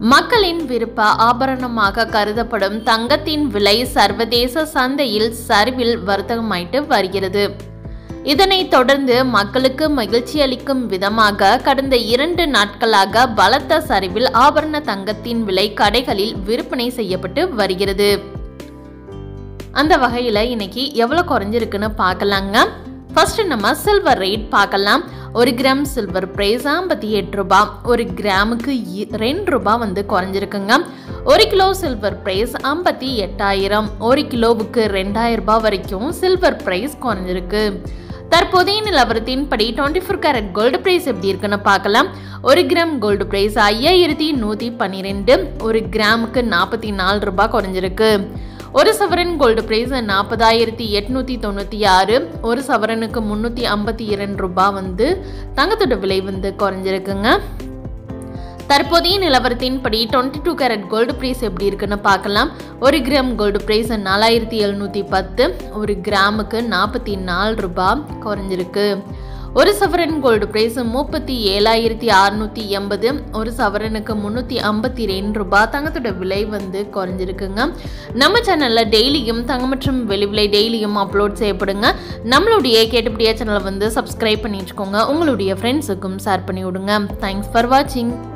மக்களின் விருப்ப ஆபரணமாக கருதப்படும் தங்கத்தின் விலை சர்வதேச சந்தையில் சரிவில் வர்த்தகமாயிட்டு வருகிறது இதனைத் தொடர்ந்து மக்களுக்கு மகிழ்ச்சி அளிக்கும் விதமாக கடந்த இரண்டு நாட்களாக பலத்த சரிவில் ஆபரண தங்கத்தின் விலை கடைகளில் விற்பனை செய்யப்பட்டு வருகிறது அந்த வகையில் இன்னைக்கு எவ்வளோ குறைஞ்சிருக்குன்னு பார்க்கலாங்க ஃபர்ஸ்ட் நம்ம சில்வர் ரேட் பார்க்கலாம் ஒரு கிராம் சில்வர் பிரைஸ் ஐம்பத்தி எட்டு ரூபாய் ஒரு கிராமுக்கு இ- ரெண்டு ரூபாய் வந்து குறைஞ்சிருக்குங்க ஒரு கிலோ சில்வர் பிரைஸ் ஐம்பத்தி எட்டாயிரம் ஒரு கிலோவுக்கு ரெண்டாயிரம் ரூபாய் வரைக்கும் சில்வர் பிரைஸ் குறைஞ்சிருக்கு தற்போதைய நிலவரத்தின்படி twenty four carat gold price எப்படி இருக்குன்னு பார்க்கலாம் ஒரு கிராம் கோல்டு பிரைஸ் ஐயாயிரத்தி நூற்றி பன்னிரெண்டு ஒரு கிராமுக்கு நாற்பத்தி நாலு ரூபாய் குறைஞ்சிருக்கு ஒரு சவரன் கோல்டு பிரைஸ் நாற்பதாயிரத்தி எட்நூற்றி தொண்ணூற்றி ஆறு ஒரு சவரனுக்கு முந்நூற்றி ஐம்பத்தி இரண்டு ரூபாய் வந்து தங்கத்தோட விலை வந்து குறைஞ்சிருக்குங்க தற்போதைய நிலவரத்தின்படி twenty two carat gold price எப்படி இருக்குன்னு பார்க்கலாம் ஒரு கிராம் கோல்டு பிரைஸ் நாலாயிரத்தி எழுநூற்றி பத்து ஒரு கிராமுக்கு நாற்பத்தி நாலு ரூபாய் குறைஞ்சிருக்கு ஒரு சவரன் கோல்டு பிரைஸ் முப்பத்தி ஏழாயிரத்தி அறுநூற்றி எண்பது ஒரு சவரனுக்கு முந்நூற்றி ஐம்பத்தி ரெண்டு ரூபாய் தங்கத்தோட விலை வந்து குறைஞ்சிருக்குங்க நம்ம சேனலில் டெய்லியும் தங்கம் மற்றும் வெளி விலை டெய்லியும் அப்லோட் செய்யப்படுங்க நம்மளுடைய கேட்டுப்படியா சேனலை வந்து சப்ஸ்கிரைப் பண்ணி வச்சுக்கோங்க உங்களுடைய ஃப்ரெண்ட்ஸுக்கும் ஷேர் பண்ணி விடுங்க தேங்க்ஸ் ஃபார் வாட்சிங்